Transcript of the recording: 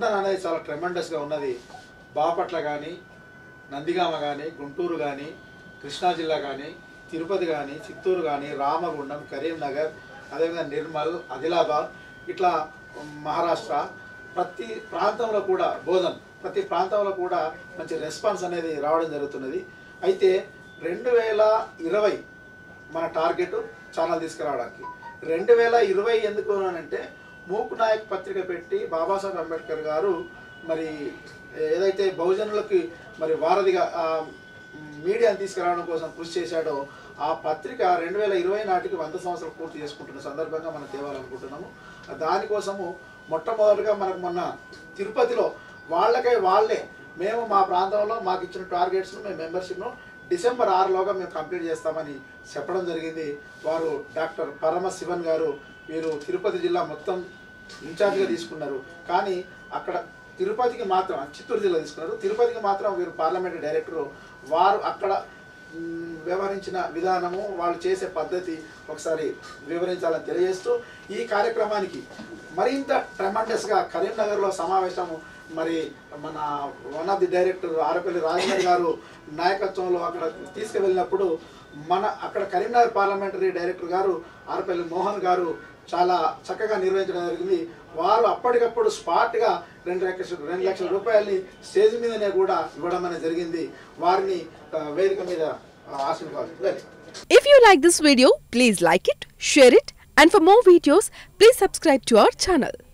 స్పందన అనేది చాలా ట్రెమెండస్గా ఉన్నది బాపట్ల కానీ నందిగామ కానీ గుంటూరు కానీ కృష్ణా జిల్లా కానీ తిరుపతి కానీ చిత్తూరు కానీ రామగుండం కరీంనగర్ అదేవిధంగా నిర్మల్ ఆదిలాబాద్ ఇట్లా మహారాష్ట్ర ప్రతి ప్రాంతంలో కూడా బోధన్ ప్రతి ప్రాంతంలో కూడా మంచి రెస్పాన్స్ అనేది రావడం జరుగుతున్నది అయితే రెండు వేల ఇరవై మన టార్గెట్ ఛానల్ తీసుకురావడానికి రెండు వేల ఇరవై ఎందుకు అంటే మూక్ నాయక్ పత్రిక పెట్టి బాబాసాహెబ్ అంబేద్కర్ గారు మరి ఏదైతే బహుజనులకి మరి వారధిగా ఆ, మీడియాని తీసుకురావడం కోసం కృషి చేశాడో ఆ పత్రిక రెండు వేల ఇరవై నాటికి వంద సంవత్సరాలు పూర్తి చేసుకుంటున్న సందర్భంగా మనం తేవాలనుకుంటున్నాము దానికోసము మొట్టమొదటిగా మనకు మొన్న తిరుపతిలో వాళ్ళకై వాళ్ళే మేము మా ప్రాంతంలో మాకు ఇచ్చిన టార్గెట్స్ను మేము మెంబర్షిప్ను డిసెంబర్ ఆరులోగా మేము కంప్లీట్ చేస్తామని చెప్పడం జరిగింది వారు డాక్టర్ పరమ శివన్ గారు వీరు తిరుపతి జిల్లా మొత్తం ఇన్ఛార్జ్గా తీసుకున్నారు కానీ అక్కడ తిరుపతికి మాత్రం చిత్తూరు జిల్లా తీసుకున్నారు తిరుపతికి మాత్రం వీరు పార్లమెంట్ డైరెక్టర్ వారు అక్కడ మ్, వ్యవహరించిన విధానము వాళ్ళు చేసే పద్ధతి ఒకసారి వివరించాలని తెలియజేస్తూ ఈ కార్యక్రమానికి మరింత ట్రెమండస్గా కరీంనగర్లో సమావేశము మరి మన one of the director Arapalli Rajender గారు నాయకత్వంలో అక్కడ తీసుకువెళ్ళినప్పుడు మన అక్కడ కరీంనగర్ పార్లమెంటరీ డైరెక్టర్ గారు ఆరపల్లి మోహన్ గారు చాలా చక్కగా నిర్వహించడం జరిగింది వారు అప్పటికప్పుడు స్పాట్గా రెండు లక్షల రెండు లక్షల రూపాయలని స్టేజ్ మీదనే కూడా ఇవ్వడం అనేది జరిగింది వారిని ఆ, వేదిక మీద ఆశీర్వాదం If you like this video, please like it, share it, and for more videos, please subscribe to our channel.